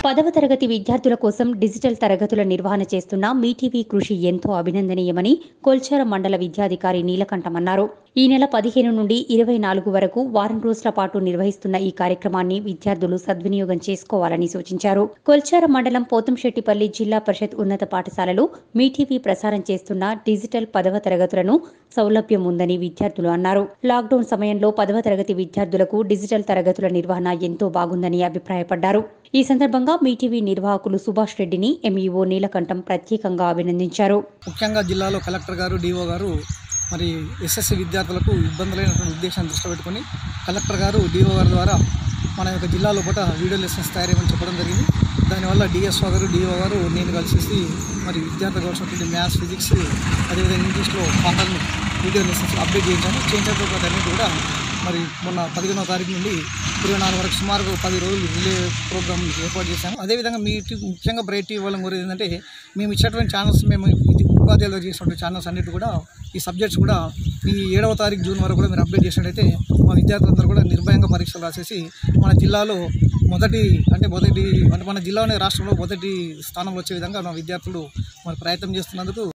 పదవ తరగతి విద్యార్థుల కోసం డిజిటల్ తరగతుల నిర్వహణ చేస్తున్న మీటీవీ కృషి ఎంతో అభినందనీయమని కొల్చార మండల విద్యాధికారి నీలకంఠం అన్నారు ఈ నెల పదిహేను నుండి ఇరవై నాలుగు వరకు వారం రోజుల పాటు నిర్వహిస్తున్న ఈ కార్యక్రమాన్ని విద్యార్థులు సద్వినియోగం చేసుకోవాలని సూచించారు కొల్చార మండలం పోతంశెట్టిపల్లి జిల్లా పరిషత్ ఉన్నత పాఠశాలలో మీటీవీ ప్రసారం చేస్తున్న డిజిటల్ పదవ తరగతులను సౌలభ్యం ఉందని విద్యార్థులు అన్నారు లాక్డౌన్ సమయంలో పదవ తరగతి విద్యార్థులకు డిజిటల్ తరగతుల నిర్వహణ ఎంతో బాగుందని అభిప్రాయపడ్డారు ఈ సందర్భంగా మీటీవీ నిర్వాహకులు సుభాష్ రెడ్డిని ఎంఈఓ నీలకంఠం ప్రత్యేకంగా అభినందించారు ముఖ్యంగా జిల్లాలో కలెక్టర్ గారు డిఓ గారు మరి ఎస్ఎస్సి విద్యార్థులకు ఇబ్బందులైనటువంటి ఉద్దేశాన్ని దృష్టి పెట్టుకొని కలెక్టర్ గారు డిఓ గారి ద్వారా మన యొక్క జిల్లాలో పూట వీడియో లెసన్స్ తయారేమని చెప్పడం జరిగింది దానివల్ల డిఎస్ఓ గారు డిఓ గారు నేను కలిసి మరి విద్యార్థులకు కావాల్సినటువంటి మ్యాథ్స్ ఫిజిక్స్ అదేవిధంగా ఇంగ్లీష్లో పాఠాలను వీడియో లెసన్స్ అప్డేట్ చేయించాము చేయించడంతో పాటు అన్నిటి కూడా మరి మొన్న పదిహేనవ తారీఖు నుండి ఇరవై నాలుగు వరకు సుమారు పది రోజులు రిలే ప్రోగ్రామ్ ఏర్పాటు చేశాము అదేవిధంగా మీ టీ- ముఖ్యంగా బ్రైట్ టీవీ వాళ్ళని కోరేది ఏంటంటే మేము ఇచ్చేటువంటి ఛానల్స్ మేము ఇది ఉపాధ్యాయులు చేసినటువంటి ఛానల్స్ అన్నిటి కూడా ఈ సబ్జెక్ట్స్ కూడా ఈ ఏడవ తారీఖు జూన్ వరకు కూడా మీరు అప్డేట్ చేసినట్టయితే మా విద్యార్థులందరూ కూడా నిర్భయంగా పరీక్షలు రాసేసి మన జిల్లాలో మొదటి అంటే మొదటి అంటే మన జిల్లాలోనే రాష్ట్రంలో మొదటి స్థానంలో వచ్చే విధంగా మా విద్యార్థులు మరి ప్రయత్నం చేస్తున్నందుకు